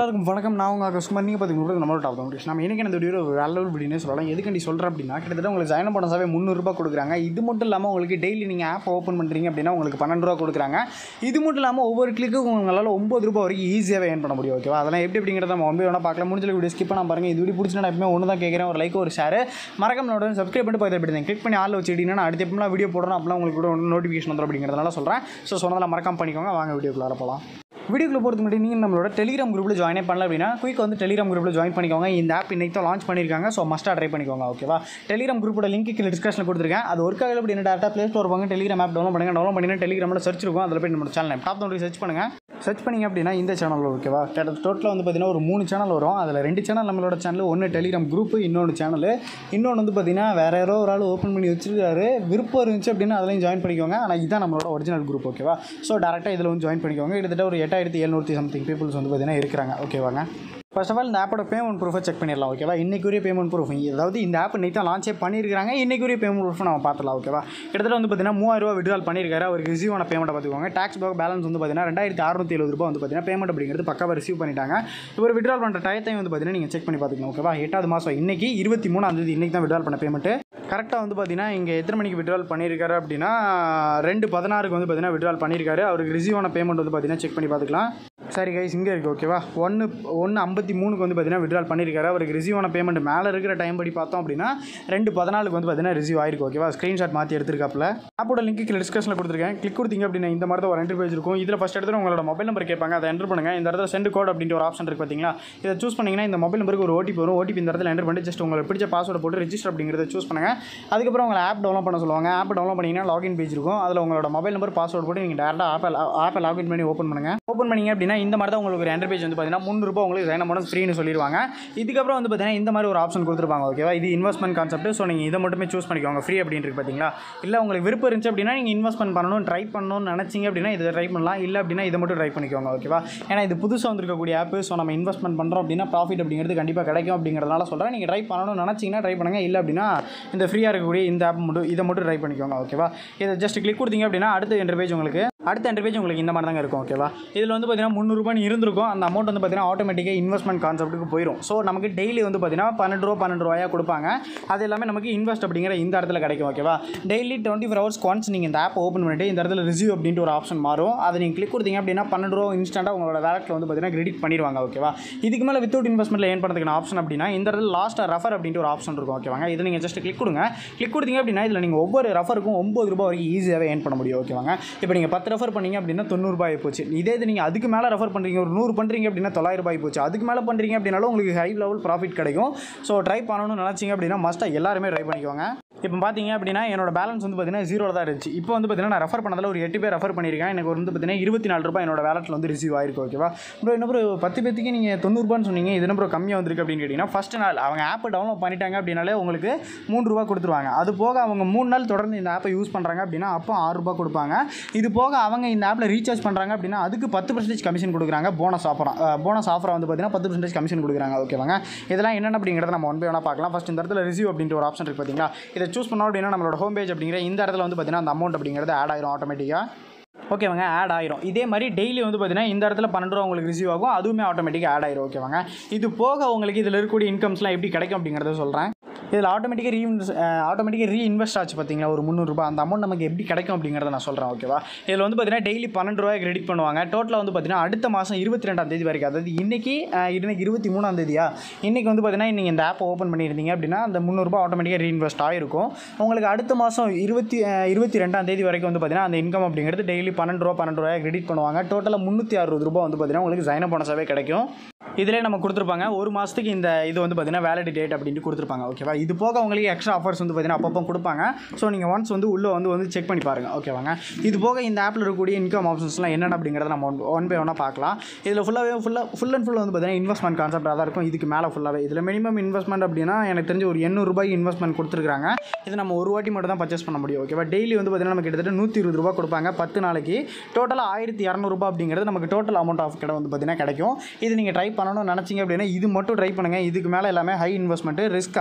எல்லாருக்கும் வணக்கம் நான் உங்கள் கஸ்டமர் நீங்கள் பார்த்துக்கணும் நம்மளோட டாப் தான் நம்ம இன்றைக்கி இந்த வீடியோ ஒரு வேலை வீடியோனே சொல்லலாம் எதுக்கு நீ சொல்கிறேன் அப்படின்னா கிட்டத்தட்ட உங்களுக்கு ஜாயின் போனஸாவே முந்நூறுரூபா கொடுக்குறாங்க இது மட்டும் இல்லாமல் உங்களுக்கு டெய்லி நீங்கள் ஆப் ஓப்பன் பண்ணுறீங்க அப்படின்னா உங்களுக்கு பன்னெண்டு ரூபா கொடுக்குறாங்க இது மட்டும் இல்லாமல் ஒவ்வொரு கிளிக்கும் உங்களால் ஒம்பது ரூபா வரைக்கும் ஈஸியாகவே ஏர்ன் பண்ண முடியும் ஓகேவா அதெல்லாம் எப்படி அப்படிங்கிறத நம்ம ஒன்பது வேணா பார்க்கலாம் முடிஞ்ச வீடியோ ஸ்கிப் பண்ணால் பாருங்கள் இது வீடியோ பிடிச்சினா நான் எப்பவுமே ஒன்று தான் கேட்குறேன் ஒரு லைக் ஒரு ஷேர் மறக்காம என்னோட சப்ஸ்கிரைப் பண்ணிட்டு பார்த்து எப்படி கிளிக் பண்ணி ஆள் வச்சுக்கிட்டீங்கன்னா நான் அடுத்த எப்பலாம் வீடியோ போடுறோம் அப்பலாம் உங்களுக்கு கூட நோட்டிஃபிகேஷன் வந்துடும் அப்படிங்கிறதுனால சொல்கிறேன் ஸோ சொன்னதெல்லாம் மறக்காம பண்ணிக்கோங்க வாங்க வீடியோக்குள்ளார போகலாம் வீடியோக்குள்ள போகிறதுக்கு முன்னாடி நீங்கள் நம்மளோட டெலிகிராம் குரூப்பில் ஜாயின் பண்ணல அப்படின்னா குயிக் வந்து டெலிகிராம் குரூப்பில் ஜாயின் பண்ணிக்கோங்க இந்த ஆப் இன்னைக்கு தான் லான்ச் பண்ணியிருக்காங்க ஸோ மஸ்ட்டாக ட்ரை பண்ணிக்கோங்க ஓகேவா டெலிகிராம் குரூப்போட லிங்க் கீழே டிஸ்கிரிப்ஷனில் கொடுத்துருக்கேன் அது ஒர்க் ஆகல அப்படின்னு டேரக்டாக ப்ளே ஸ்டோர் போங்க டெலிகிராம் ஆப் டவுன்லோட் பண்ணுங்க டவுன்லோட் பண்ணி டெலிகிராமில் சர்ச் இருக்கும் அதில் போய் நம்ம சேனல் டாப் தான் சர்ச் பண்ணுங்கள் சர்ச் பண்ணிங்க அப்படின்னா இந்த சேனல் ஓகேவா டோட்டலாக வந்து பார்த்தீங்கன்னா ஒரு மூணு சேனல் வரும் அதில் ரெண்டு சேனல் நம்மளோட சேனல் ஒன்று டெலிகிராம் குரூப் இன்னொன்று சேனல் இன்னொன்று வந்து பார்த்தீங்கன்னா வேறு யாரோ ஒரு ஆள் ஓப்பன் பண்ணி வச்சிருக்காரு விருப்பம் இருந்துச்சு அப்படின்னா அதுலையும் ஜாயின் பண்ணிக்கோங்க ஆனால் இதுதான் நம்மளோட ஒரிஜினல் குரூப் ஓகேவா ஸோ டேரெக்டாக இதில் வந்து ஜாயின் பண்ணிக்கோங்க கிட்டத்தட்ட ஒரு எட்டாயிரத்தி எழுநூற்றி சம்திங் பீப்புள்ஸ் வந்து பார்த்தீங்கன்னா இருக்கிறாங்க ஓகேவாங்க ஃபர்ஸ்ட் ஆஃப் ஆல் இந்த ஆப்போட பேமெண்ட் ப்ரூஃபை செக் பண்ணிடலாம் ஓகேவா இன்றைக்குரிய பேமெண்ட் ப்ரூஃப் அதாவது இந்த ஆப் இன்னைக்கு தான் லான்ச்சே பண்ணியிருக்காங்க இன்றைக்குரிய பேமெண்ட் ப்ரூஃப் நம்ம பார்த்துலாம் ஓகேவா கிட்டத்தட்ட வந்து பார்த்தீங்கன்னா மூவாயிரம் ரூபா விட்ரால் பண்ணியிருக்காரு அவருக்கு ரிசீவ் ஆன பேமெண்ட்டை பார்த்துக்கோங்க டேக்ஸ் பேக் பேலன்ஸ் வந்து பார்த்தீங்கன்னா ரெண்டாயிரத்தி அறுநூத்தி எழுபது ரூபா வந்து பார்த்தீங்கன்னா பேமெண்ட் அப்படிங்கிறது பக்காவாக ரிசீவ் பண்ணிட்டாங்க இவர் விட்ரால் பண்ணுற டயத்தையும் வந்து பார்த்தீங்கன்னா நீங்கள் செக் பண்ணி பார்த்துக்கணும் ஓகேவா எட்டாவது மாதம் இன்னைக்கு இருபத்தி மூணாம் தேதி இன்னைக்கு தான் விட்ரால் பண்ண பேமெண்ட்டு கரெக்டாக வந்து பார்த்தீங்கன்னா இங்கே எத்தனை மணிக்கு விட்ரால் பண்ணியிருக்காரு அப்படின்னா ரெண்டு பதினாறுக்கு வந்து பார்த்தீங்கன்னா விட்ரால் பண்ணியிருக்காரு அவருக்கு ரிசீவ் ஆன பேமெண்ட் வந்து பார்த்தீங்கன்னா செக் பண்ணி பார்த்துக்கலாம் சரி கைஸ் இங்கே இருக்குது ஓகேவா ஒன்று ஒன்று ஐம்பத்தி மூணுக்கு வந்து பார்த்தீங்கன்னா விட்ரால் பண்ணியிருக்காரு அவருக்கு ரிசீவ் ஆன பேமெண்ட் மேலே இருக்கிற டைம் படி பார்த்தோம் அப்படின்னா ரெண்டு பதினாலுக்கு வந்து பார்த்தீங்கன்னா ரிசீவ் ஆயிருக்கு ஓகேவா ஸ்க்ரீன்ஷாட் மாற்றி எடுத்துருக்காப்புல ஆப்போட லிங்க் கீழே டிஸ்கஷனில் கொடுத்துருக்கேன் கிளிக் கொடுத்தீங்க அப்படின்னா இந்த மாதிரி தான் ஒரு என்ட்ரி பேஜ் இருக்கும் இதில் ஃபஸ்ட் இடத்துல உங்களோட மொபைல் நம்பர் கேட்பாங்க அதை என்ட்ரு பண்ணுங்கள் இந்த இடத்துல சென்ட் கோட் அப்படின்ற ஒரு ஆப்ஷன் இருக்குது பார்த்தீங்களா இதை சூஸ் பண்ணிங்கன்னா இந்த மொபைல் நம்பருக்கு ஒரு ஓடிபி வரும் ஓடிபி இந்த இடத்துல என்ட்ரு பண்ணி ஜஸ்ட் உங்களுக்கு பிடிச்ச பாஸ்வேர்டு போட்டு ரெஜிஸ்டர் அப்படிங்கிறத சூஸ் பண்ணுங்கள் அதுக்கப்புறம் உங்களை ஆப் டவுன்லோட் பண்ண சொல்லுவாங்க ஆப் டவுன்லோட் பண்ணிங்கன்னா லாகின் பேஜ் இருக்கும் அதில் உங்களோட மொபைல் நம்பர் பாஸ்வேர்டு போட்டு நீங்கள் டேரெக்டாக ஆப்பில் ஆப்பை லாகின் பண்ணி ஓப்பன் பண்ணுங்கள் ஓப்பன் பண்ணிங்க அப்படின்னா இந்த மாதிரி தான் உங்களுக்கு ஒரு என்டர் பேஜ் வந்து பார்த்தீங்கன்னா முந்நூறுபா உங்களுக்கு ஜைன் அமௌண்ட் ஃப்ரீன்னு சொல்லிடுவாங்க இதுக்கப்புறம் வந்து பார்த்தீங்கன்னா இந்த மாதிரி ஒரு ஆப்ஷன் கொடுத்துருப்பாங்க ஓகேவா இது இன்வெஸ்ட்மெண்ட் கான்செப்ட் ஸோ நீங்கள் இதை மட்டுமே சூஸ் பண்ணிக்கோங்க ஃப்ரீ அப்படின்னு இருக்கு பார்த்தீங்களா இல்லை உங்களுக்கு விருப்பம் இருந்துச்சு அப்படின்னா நீங்கள் இன்வெஸ்ட்மெண்ட் பண்ணணும் ட்ரை பண்ணணும்னு நினச்சிங்க அப்படின்னா இதை ட்ரை பண்ணலாம் இல்லை அப்படின்னா இதை மட்டும் ட்ரை பண்ணிக்கோங்க ஓகேவா ஏன்னா இது புதுசாக வந்திருக்கக்கூடிய ஆப் ஸோ நம்ம இன்வெஸ்ட்மெண்ட் பண்ணுறோம் அப்படின்னா ப்ராஃபிட் அப்படிங்கிறது கண்டிப்பாக கிடைக்கும் அப்படிங்கிறதுனால சொல்கிறேன் நீங்கள் ட்ரை பண்ணணும்னு நினச்சிங்கன்னா ட்ரை பண்ணுங்கள் இல்லை அப்படின்னா இந்த ஃப்ரீயாக இருக்கக்கூடிய இந்த ஆப் மட்டும் இதை மட்டும் ட்ரை பண்ணிக்கோங்க ஓகேவா இதை ஜஸ்ட் கிளிக் கொடுத்தீங்க அப்படின்னா அடுத்த என்டர் பேஜ் உங்களுக்கு அடுத்த என்டர் பேஜ் உங்களுக்கு இந்த மாதிரி தாங்க இருக்கும் ஓகேவா இதில் வந்து பார்த்தீங்கன்னா முந்நூறுபான்னு இருந்திருக்கும் அந்த அமௌண்ட் வந்து பார்த்தீங்கன்னா ஆட்டோமேட்டிக்காக இன்வெஸ்ட்மெண்ட் கான்செப்ட்டுக்கு போயிடும் ஸோ நமக்கு டெய்லி வந்து பார்த்தீங்கன்னா பன்னெண்டு ரூபா பன்னெண்டு ரூபாயா கொடுப்பாங்க அது எல்லாமே நமக்கு இன்வெஸ்ட் அப்படிங்கிற இந்த இடத்துல கிடைக்கும் ஓகேவா daily twenty four hours once நீங்கள் இந்த ஆப் ஓப்பன் பண்ணிட்டு இந்த இடத்துல ரிசீவ் அப்படின்ட்டு ஒரு ஆப்ஷன் மாறும் அதை நீங்கள் கிளிக் கொடுத்தீங்க அப்படின்னா பன்னெண்டு ரூபா இன்ஸ்டன்ட்டாக உங்களோட வேலட்டில் வந்து பார்த்தீங்கன்னா கிரெடிட் பண்ணிடுவாங்க ஓகேவா இதுக்கு மேலே வித்தவுட் இன்வெஸ்ட்மெண்ட்டில் ஏன் பண்ணுறதுக்கான ஆப்ஷன் அப்படின்னா இந்த இடத்துல லாஸ்ட்டாக ரெஃபர் அப்படின்ட்டு ஒரு ஆப்ஷன் இருக்கும் ஓகேவாங்க இதை நீங்கள் ஜஸ்ட் கிளிக் கொடுங்க கிளிக் கொடுத்தீங்க அப்படின்னா இதில் நீங்கள் ஒவ்வொரு ரெஃபருக்கும் ஒம்பது ரூபா வரைக்கும் ஈஸியாகவே ஏன் பண்ண முடியும் ஓகேவாங்க இப்போ நீங்கள் பத்து ரெஃபர் பண்ணீங்க அப்படின்னா தொண்ணூறுபாய் போச்சு இதே இது நீங்கள் அதுக்கு மேலே ரெஃபர் பண்ணுறீங்க ஒரு நூறு பண்ணுறீங்க அப்படின்னா தொள்ளாயிரம் ரூபாய் போச்சு அதுக்கு மேலே பண்ணுறீங்க அப்படின்னாலும் உங்களுக்கு ஹை லெவல் ப்ராஃபிட் கிடைக்கும் ஸோ ட்ரை பண்ணணும்னு நினச்சிங்க அப்படின்னா மஸ்ட்டாக எல்லாருமே ட்ரை பண்ணிக்கோங்க இப்போ பார்த்தீங்க அப்படின்னா என்னோட பேலன்ஸ் வந்து பார்த்தீங்கன்னா ஜீரோவில் தான் இருந்துச்சு இப்போ வந்து பார்த்தீங்கன்னா நான் ரெஃபர் பண்ணதில் ஒரு எட்டு பேர் ரெஃபர் பண்ணியிருக்கேன் எனக்கு வந்து பார்த்தீங்கன்னா இருபத்தி நாலு ரூபாய் என்னோட வேலட்டில் வந்து ரிசீவ் ஆயிருக்கு ஓகேவா ப்ரோ என்ன ப்ரோ பத்து பேத்துக்கு நீங்கள் தொண்ணூறுபான்னு சொன்னீங்க இது என்ன ப்ரோ கம்மியாக வந்திருக்கு அப்படின்னு கேட்டிங்கன்னா ஃபஸ்ட் நாள் அவங்க ஆப்பை டவுன்லோட் பண்ணிட்டாங்க அப்படின்னாலே உங்களுக்கு மூணு ரூபா கொடுத்துருவாங்க அது போக அவங்க மூணு நாள் தொடர்ந்து இந்த ஆப்பை யூஸ் பண்ணுறாங்க அப்படின்னா அப்போ ஆறு ரூபா கொடுப்பாங்க இது போக அவங்க இந்த ஆப்பில் ரீசார்ஜ் பண்ணுறாங்க அப்படின்னா அதுக்கு பத்து பர்சன்டேஜ் கமிஷன் கொடுக்குறாங்க போனஸ் ஆஃபராக போனஸ் ஆஃபராக வந்து பார்த்தீங்கன்னா பத்து பர்சன்டேஜ் கமிஷன் கொடுக்குறாங்க ஓகேவாங்க இதெல்லாம் என்னென்ன அப்படிங்கிறத நம்ம ஒன் பை ஒன்றா பார்க்கலாம் ஃபஸ்ட் இந்த இடத்துல ரிசீவ் அப்படின்ற ஒரு ஆப்ஷன் இருக்குது பார்த்தீங்களா இதை சூஸ் பண்ணோம் அப்படின்னா நம்மளோட ஹோம் பேஜ் அப்படிங்கிற இந்த இடத்துல வந்து பார்த்தீங்கன்னா அந்த அமௌண்ட் அப்படிங்கிறது ஆட் ஆயிரும் ஆட்டோமேட்டிக்காக ஓகேவாங்க ஆட் ஆயிரும் இதே மாதிரி டெய்லி வந்து பார்த்தீங்கன்னா இந்த இடத்துல பன்னெண்டு ரூபா உங்களுக்கு ரிசீவ் ஆகும் அதுவுமே ஆட்டோமேட்டிக்காக ஆட் ஆயிரும் ஓகேவாங்க இது போக உங்களுக்கு இதில் இருக்கக்கூடிய இன்கம்ஸ்லாம் எப்படி கிடைக்கும் அப்படிங்கிறத சொல்கிறேன் இதில் ஆட்டோமேட்டிக்காக ரீஇன்வெஸ்ட் ஆட்டோமேட்டிக்காக ரீஇன்வெஸ்ட் ஆச்சு பார்த்தீங்களா ஒரு முந்நூறுரூபா அந்த அமௌண்ட் நமக்கு எப்படி கிடைக்கும் அப்படிங்கிறத நான் சொல்கிறேன் ஓகேவா இதில் வந்து பார்த்தீங்கன்னா டெய்லி பன்னெண்டு ரூபாய் கிரெடிட் பண்ணுவாங்க டோட்டலாக வந்து பார்த்தீங்கன்னா அடுத்த மாதம் இருபத்தி ரெண்டாம் தேதி வரைக்கும் அதாவது இன்றைக்கி இன்னைக்கு இருபத்தி மூணாம் தேதியா இன்றைக்கி வந்து பார்த்தீங்கன்னா நீங்கள் இந்த ஆப்பை ஓப்பன் பண்ணியிருந்தீங்க அப்படின்னா அந்த முந்நூறுரூபா ஆட்டோமேட்டிக்காக ரீஇன்வெஸ்ட் ஆகிருக்கும் உங்களுக்கு அடுத்த மாதம் இருபத்தி இருபத்தி ரெண்டாம் தேதி வரைக்கும் வந்து பார்த்தீங்கன்னா அந்த இன்கம் அப்படிங்கிறது டெய்லி பன்னெண்டு ரூபா பன்னெண்டு ரூபாய் கிரெடிட் பண்ணுவாங்க டோட்டலாக முந்நூற்றி அறுபது ரூபா வந்து பார்த்தீங்கன்னா உங்களுக்கு ஜைன போனஸாகவே கிடைக்கும் இதிலே நம்ம கொடுத்துருப்பாங்க ஒரு மாதத்துக்கு இந்த இது வந்து பார்த்தீங்கன்னா வேலிடி டேட் அப்படின்ட்டு கொடுத்துருப்பாங்க ஓகேவா இது போக உங்களுக்கு எக்ஸ்ட்ரா ஆஃபர்ஸ் வந்து பார்த்தீங்கன்னா அப்பப்போ கொடுப்பாங்க ஸோ நீங்கள் ஒன்ஸ் வந்து உள்ளே வந்து வந்து செக் பண்ணி பாருங்கள் ஓகேவாங்க இது போக இந்த ஆப்பில் இருக்கக்கூடிய இன்கம் ஆப்ஷன்ஸ்லாம் என்னென்ன அப்படிங்கிறத நம்ம ஒன் பை ஒன்னாக பார்க்கலாம் இதில் ஃபுல்லாகவே ஃபுல்லாக ஃபுல் அண்ட் ஃபுல் வந்து பார்த்தீங்கன்னா இன்வெஸ்ட்மெண்ட் கான்செப்டாக தான் இருக்கும் இதுக்கு மேலே ஃபுல்லாகவே இதில் மினிமம் இன்வெஸ்ட்மெண்ட் அப்படின்னா எனக்கு தெரிஞ்சு ஒரு எண்ணூறுபாய் இன்வெஸ்ட்மெண்ட் கொடுத்துருக்காங்க இது நம்ம ஒரு வாட்டி மட்டும் தான் பர்ச்சேஸ் பண்ண முடியும் ஓகேவா டெய்லி வந்து பார்த்தீங்கன்னா நம்ம கிட்டத்தட்ட நூற்றி இருபது ரூபா கொடுப்பாங்க பத்து நாளைக்கு டோட்டலாக ஆயிரத்தி இரநூறுபா அப்படிங்கிறது நமக்கு டோட்டல் அமௌண்ட் ஆஃப் கடை வந்து பார்த்தீங்கன்னா கிடைக்கும் இது நீங்கள் ட்ரை பண்ணணும்னு நினச்சிங்க அப்படின்னா இது மட்டும் ட்ரை பண்ணுங்கள் இதுக்கு மேலே எல்லாமே ஹை இன்வெஸ்ட்மெண்ட்டு ரிஸ்க் அதிகம்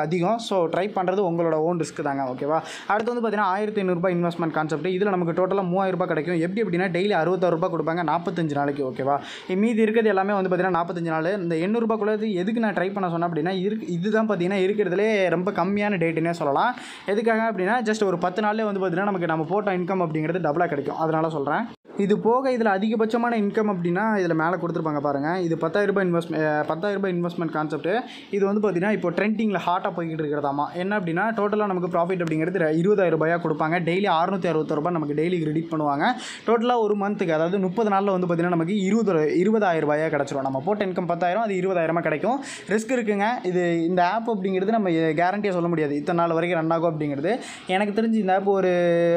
ஸோ ட்ரை பண்ணுறது உங்களோட ஓன் ரிஸ்க் தாங்க ஓகேவா அடுத்து வந்து பார்த்தீங்கன்னா ஆயிரத்தி ஐநூறுரூபா இன்வெஸ்ட்மெண்ட் கான்செப்ட் இதில் நமக்கு டோட்டலாக மூவாயிரம் ரூபாய் கிடைக்கும் எப்படி எப்படின்னா டெய்லி அறுபத்தாறு ரூபாய் கொடுப்பாங்க நாற்பத்தஞ்சு நாளைக்கு ஓகேவா மீதி இருக்கிறது எல்லாமே வந்து பார்த்தீங்கன்னா நாற்பத்தஞ்சு நாள் இந்த எண்ணூறுபாக்குள்ளது எதுக்கு நான் ட்ரை பண்ண சொன்னேன் அப்படின்னா இருக்கு இதுதான் பார்த்தீங்கன்னா இருக்கிறதுலே ரொம்ப கம்மியான டேட்டுன்னே சொல்லலாம் எதுக்காக அப்படின்னா ஜஸ்ட் ஒரு பத்து நாள்லேயே வந்து பார்த்தீங்கன்னா நமக்கு நம்ம போட்ட இன்கம் அப்படிங்கிறது டபுளாக கிடைக்கும் அதனால சொல்கிறேன் இது போக இதில் அதிகபட்சமான இன்கம் அப்படின்னா இதில் மேலே கொடுத்துருப்பாங்க பாருங்கள் இது பத்தாயிரம் ரூபாய் இன்வெஸ்ட் பத்தாயிரம் ரூபாய் இன்வெஸ்ட்மெண்ட் கான்செப்ட் இது வந்து பார்த்தீங்கன்னா இப்போ ட்ரெண்டிங்கில் ஹாட்டாக போய்கிட்டு இருக்கிறதாமா என்ன அப்படின்னா டோட்டலாக நமக்கு ப்ராஃபிட் அப்படிங்கிறது ர- இருபதாயிரம் ரூபாயாக கொடுப்பாங்க டெய்லி அறுநூற்றி அறுபத்தி ரூபாய் நமக்கு டெய்லி கிரெடிட் பண்ணுவாங்க டோட்டலாக ஒரு மந்த்துக்கு அதாவது முப்பது நாளில் வந்து பார்த்தீங்கன்னா நமக்கு இருபது இருபதாயிரம் ரூபாயாக கிடச்சிரும் நம்ம போட்ட இன்கம் பத்தாயிரம் அது இருபதாயிரமா கிடைக்கும் ரிஸ்க் இருக்குங்க இது இந்த ஆப் அப்படிங்கிறது நம்ம கேரண்டியாக சொல்ல முடியாது இத்தனை நாள் வரைக்கும் ரன் ஆகும் அப்படிங்கிறது எனக்கு தெரிஞ்சு இந்த ஆப் ஒரு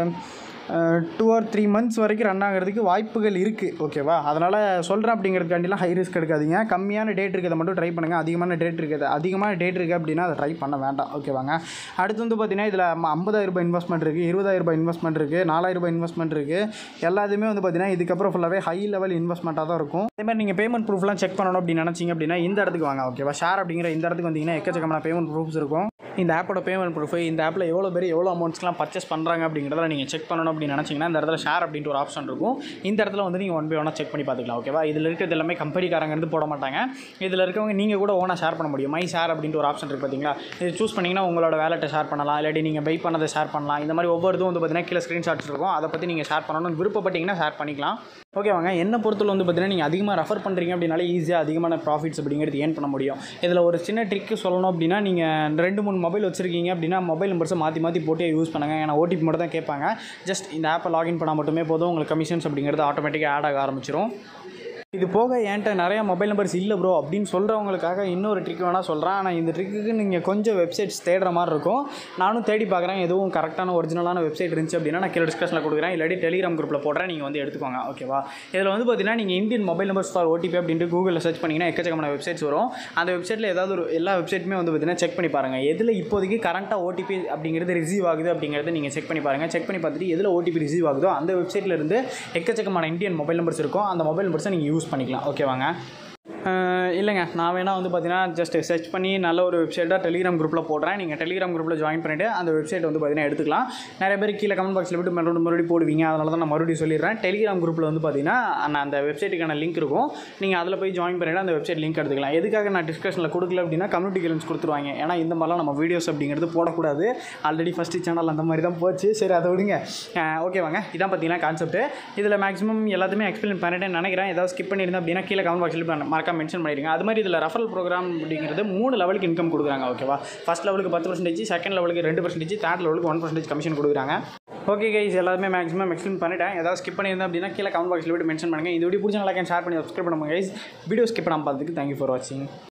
டூ ஆர் த்ரீ மந்த்ஸ் வரைக்கும் ரன் ஆகிறதுக்கு வாய்ப்புகள் இருக்குது ஓகேவா அதனால் சொல்கிறேன் அப்படிங்கிறதுக்காண்டிலாம் ஹை ரிஸ்க் எடுக்காதீங்க கம்மியான டேட் இருக்கிறத மட்டும் ட்ரை பண்ணுங்கள் அதிகமான டேட் இருக்குது அதிகமான டேட் இருக்குது அப்படின்னா அதை ட்ரை பண்ண வேண்டாம் ஓகேவாங்க அடுத்து வந்து பார்த்தீங்கன்னா இதில் ஐம்பதாயிரம் ரூபாய் இன்வெஸ்ட்மெண்ட் இருக்குது இருபதாயிரம் ரூபாய் இன்வெஸ்ட்மெண்ட் இருக்குது நாலாயிரம் ரூபாய் இன்வெஸ்ட்மெண்ட் இருக்குது எல்லாத்துமே வந்து பார்த்தீங்கன்னா இதுக்கப்புறம் ஃபுல்லாகவே ஹை லெவல் இன்வெஸ்ட்மெண்ட்டாக தான் இருக்கும் அதே மாதிரி நீங்கள் பேமெண்ட் ப்ரூஃப்லாம் செக் பண்ணணும் அப்படின்னு நினச்சிங்க அப்படின்னா இந்த இடத்துக்கு வாங்க ஓகேவா ஷேர் அப்படிங்கிற இந்த இடத்துக்கு வந்தீங்கன்னா எக்கச்சக்கமான பேமெண்ட் ப்ரூஃப்ஸ் இருக்கும் இந்த ஆப்போட பேமெண்ட் ப்ரூஃப் இந்த ஆப்பில் எவ்வளோ பேர் எவ்வளோ அமௌண்ட்ஸ்லாம் பர்ச்சேஸ் பண்ணுறாங்க அப்படிங்கிறத நீங்கள் செக் பண்ணணும் அப்படின்னு நினச்சிங்கன்னா இந்த இடத்துல ஷேர் அப்படின்ட்டு ஒரு ஆப்ஷன் இருக்கும் இந்த இடத்துல வந்து நீங்கள் ஒன் பை ஒன்னாக செக் பண்ணி பார்த்துக்கலாம் ஓகேவா இதில் இருக்கிறது எல்லாமே கம்பெனிக்காரங்க இருந்து போட மாட்டாங்க இதில் இருக்கவங்க நீங்கள் கூட ஓனாக ஷேர் பண்ண முடியும் மை ஷேர் அப்படின்ட்டு ஒரு ஆப்ஷன் இருக்குது பார்த்தீங்களா இது சூஸ் பண்ணிங்கன்னா உங்களோட வேலெட்டை ஷேர் பண்ணலாம் இல்லாட்டி நீங்கள் பை பண்ணதை ஷேர் பண்ணலாம் இந்த மாதிரி ஒவ்வொரு இதுவும் வந்து பார்த்தீங்கன்னா கீழே ஸ்க்ரீன்ஷாட்ஸ் இருக்கும் அதை பற்றி நீங்கள் ஷேர் பண்ணணும்னு விருப்பப்பட்டீங்கன்னா ஷேர் பண்ணிக்கலாம் ஓகே வாங்க என்ன பொறுத்தவரை வந்து பார்த்தீங்கன்னா நீங்கள் அதிகமாக ரெஃபர் பண்ணுறீங்க அப்படின்னாலே ஈஸியாக அதிகமான ப்ராஃபிட்ஸ் அப்படிங்கிறது ஏர்ன் பண்ண முடியும் இதில் ஒரு சின்ன ட்ரிக்கு சொல்லணும் அப்படின்னா நீங்கள் ரெண்டு மூணு மொபைல் வச்சுருக்கீங்க அப்படின்னா மொபைல் நம்பர்ஸை மாற்றி மாற்றி போட்டு யூஸ் பண்ணுங்கள் ஏன்னா ஓடிபி மட்டும் தான் கேட்பாங்க ஜஸ்ட் இந்த ஆப்பை லாகின் பண்ணால் மட்டுமே போதும் உங்களுக்கு கமிஷன்ஸ் அப்படிங்கிறது ஆட்டோமேட்டிக்காக ஆட் ஆக ஆரம்பிச்சிரும் இது போக என்கிட்ட நிறைய மொபைல் நம்பர்ஸ் இல்லை ப்ரோ அப்படின்னு சொல்கிறவங்களுக்காக இன்னொரு ட்ரிக் வேணால் சொல்கிறேன் ஆனால் இந்த ட்ரிக்குக்கு நீங்கள் கொஞ்சம் வெப்சைட்ஸ் தேடுற மாதிரி இருக்கும் நானும் தேடி பார்க்குறேன் எதுவும் கரெக்டான ஒரிஜினலான வெப்சைட் இருந்துச்சு அப்படின்னா நான் கீழே டிஸ்கஷனில் கொடுக்குறேன் இல்லாட்டி டெலிகிராம் குரூப்பில் போடுறேன் நீங்கள் வந்து எடுத்துக்கோங்க ஓகேவா இதில் வந்து பார்த்தீங்கன்னா நீங்கள் Indian mobile numbers for OTP அப்படின்ட்டு கூகுளில் சர்ச் பண்ணிங்கன்னா எக்கச்சக்கமான வெப்சைட்ஸ் வரும் அந்த வெப்சைட்டில் ஏதாவது ஒரு எல்லா வெப்சைட்டுமே வந்து பார்த்தீங்கன்னா செக் பண்ணி பாருங்கள் எதில் இப்போதைக்கு கரண்ட்டாக ஓடிபி அப்படிங்கிறது ரிசீவ் ஆகுது அப்படிங்கிறத நீங்கள் செக் பண்ணி பாருங்கள் செக் பண்ணி பார்த்துட்டு எதில் ஓடிபி ரிசீவ் ஆகுதோ அந்த வெப்சைட்டில் இருந்து எக்கச்சக்கமான இந்தியன் மொபைல் நம்பர்ஸ் இருக்கும் அந்த மொபைல் நம்பர்ஸை நீங்கள் யூஸ் பண்ணிக்கலாம் ஓகேவாங்க அஹ் இல்லைங்க நான் வேணால் வந்து பார்த்தீங்கன்னா ஜஸ்ட் சர்ச் பண்ணி நல்ல ஒரு வெப்சைட்டாக டெலிகிராம் குரூப்பில் போடுறேன் நீங்கள் டெலிகிராம் குரூப்பில் ஜாயின் பண்ணிவிட்டு அந்த வெப்சைட் வந்து பார்த்தீங்கன்னா எடுத்துக்கலாம் நிறைய பேர் கீழே கமெண்ட் பாக்ஸில் விட்டு மறுபடியும் மறுபடியும் போடுவீங்க அதனால தான் நான் மறுபடியும் சொல்லிடுறேன் டெலிகிராம் குரூப்பில் வந்து பார்த்தீங்கன்னா நான் அந்த வெப்சைட்டுக்கான லிங்க் இருக்கும் நீங்கள் அதில் போய் ஜாயின் பண்ணிவிட்டு அந்த வெப்சைட் லிங்க் எடுத்துக்கலாம் எதுக்காக நான் டிஸ்கஷனில் கொடுக்கல அப்படின்னா கம்யூனிட்டி கிளன்ஸ் கொடுத்துருவாங்க ஏன்னா இந்த மாதிரிலாம் நம்ம வீடியோஸ் அப்படிங்கிறது போடக்கூடாது ஆல்ரெடி ஃபஸ்ட்டு சேனல் அந்த மாதிரி தான் போச்சு சரி அதை விடுங்க ஓகே வாங்க இதான் பார்த்தீங்கன்னா கான்செப்ட் இதில் மேக்ஸிமம் எல்லாத்தையுமே எக்ஸ்பிளைன் பண்ணிட்டேன்னு நினைக்கிறேன் ஏதாவது ஸ்கிப் பண்ணியிருந்தேன் அப்படின்னா கீழே கமெண்ட் பாக்ஸில் மறக்காம மென்ஷன் பண்ணிடுங்க அது மாதிரி இதில் ரெஃபரல் ப்ரோக்ராம் அப்படிங்கிறது மூணு லெவலுக்கு இன்கம் கொடுக்குறாங்க ஓகேவா ஃபஸ்ட் லெவலுக்கு பத்து பர்சன்டேஜ் செகண்ட் லெவலுக்கு ரெண்டு பர்சன்டேஜ் தேர்ட் லெவலுக்கு ஒன் பர்சன்டேஜ் கமிஷன் கொடுக்குறாங்க ஓகே கைஸ் எல்லாருமே மேக்ஸிமம் எக்ஸ்பிளைன் பண்ணிட்டேன் ஏதாவது ஸ்கிப் பண்ணியிருந்தேன் அப்படின்னா கீழே கமெண்ட் பாக்ஸில் விட்டு மென்ஷன் பண்ணுங்கள் இந்த வீடியோ பிடிச்ச நல்லா ஷேர் பண்ணி சப்ஸ்கிரைப் பண்ணுங்க கைஸ் வீடியோ ஸ்கிப் பண்ணாமல் பார்த்ததுக்கு தேங்க்யூ ஃபார் வாட்சிங்